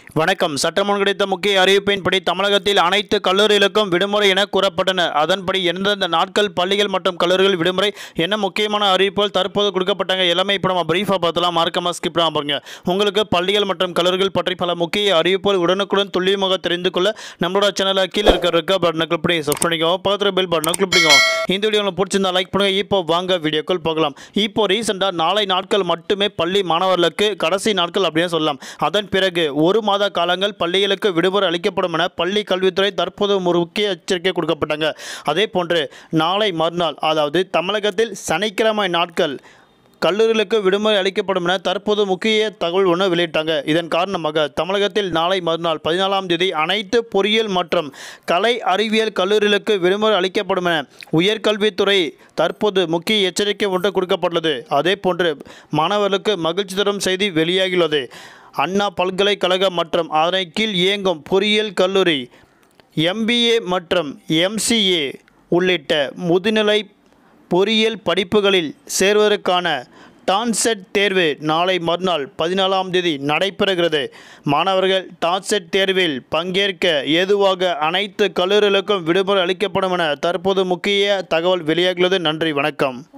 வணக்கம் சட்டமன்றம் கிடைத்த முக்கிய அறிவிப்பின்படி தமிழகத்தில் அனைத்து கல்லூரிகளுக்கும் விடுமுறை என கூறப்பட்டன அதன்படி எந்தெந்த நாட்கள் பள்ளிகள் மற்றும் கல்லூரிகள் விடுமுறை என்ன முக்கியமான அறிவிப்புகள் தற்போது கொடுக்கப்பட்டாங்க எல்லாமே இப்போ நம்ம பிரீஃபாக பார்த்தலாம் மார்க்கமாக ஸ்கிப் பண்ணாம பாருங்க உங்களுக்கு பள்ளிகள் மற்றும் கல்லூரிகள் பற்றி பல முக்கிய அறிவிப்புகள் உடனுக்குடன் துல்லியமாக தெரிந்து கொள்ள நம்மளோட சேனலில் கீழே இருக்க இருக்க பட்டனை கிளிக் பண்ணி சப்ஸ்கிரைப் பண்ணிக்கோங்க பக்கத்தில் பெல் பட்டனை கிளிக் பண்ணிக்கோங்க இந்த வீடியோ உங்களுக்கு பிடிச்சிருந்தா லைக் பண்ணுங்க இப்போ வாங்க வீடியோக்கள் பார்க்கலாம் இப்போ ரீசெண்டாக நாளை நாட்கள் மட்டுமே பள்ளி மாணவர்களுக்கு கடைசி நாட்கள் அப்படின்னு சொல்லலாம் அதன் பிறகு ஒரு மாத காலங்கள் பள்ளிகளுக்கு விடுமுறை அளிக்கப்படும் என பள்ளி கல்வித்துறை தற்போது ஒரு முக்கிய எச்சரிக்கை கொடுக்கப்பட்டாங்க அதே போன்று நாளை மறுநாள் அதாவது தமிழகத்தில் சனிக்கிழமை நாட்கள் கல்லூரிகளுக்கு விடுமுறை அளிக்கப்படும் என தற்போது முக்கிய தகவல் ஒன்று வெளியிட்டாங்க இதன் காரணமாக தமிழகத்தில் நாளை மறுநாள் பதினாலாம் தேதி அனைத்து பொறியியல் மற்றும் கலை அறிவியல் கல்லூரிகளுக்கு விடுமுறை அளிக்கப்படும் என உயர்கல்வித்துறை தற்போது முக்கிய எச்சரிக்கை ஒன்று கொடுக்கப்பட்டுள்ளது அதே போன்று மாணவர்களுக்கு மகிழ்ச்சி தரும் செய்தி வெளியாகியுள்ளது அண்ணா பல்கலைக்கழகம் மற்றும் அதனை கீழ் இயங்கும் பொறியியல் கல்லூரி எம்பிஏ மற்றும் எம்சிஏ உள்ளிட்ட முதுநிலை பொறியியல் படிப்புகளில் சேர்வதற்கான டான்செட் தேர்வு நாளை மறுநாள் பதினாலாம் தேதி நடைபெறுகிறது மாணவர்கள் டான்செட் தேர்வில் பங்கேற்க ஏதுவாக அனைத்து கல்லூரிகளுக்கும் விடுமுறை அளிக்கப்படும் என தற்போது முக்கிய தகவல் வெளியாகியுள்ளது நன்றி வணக்கம்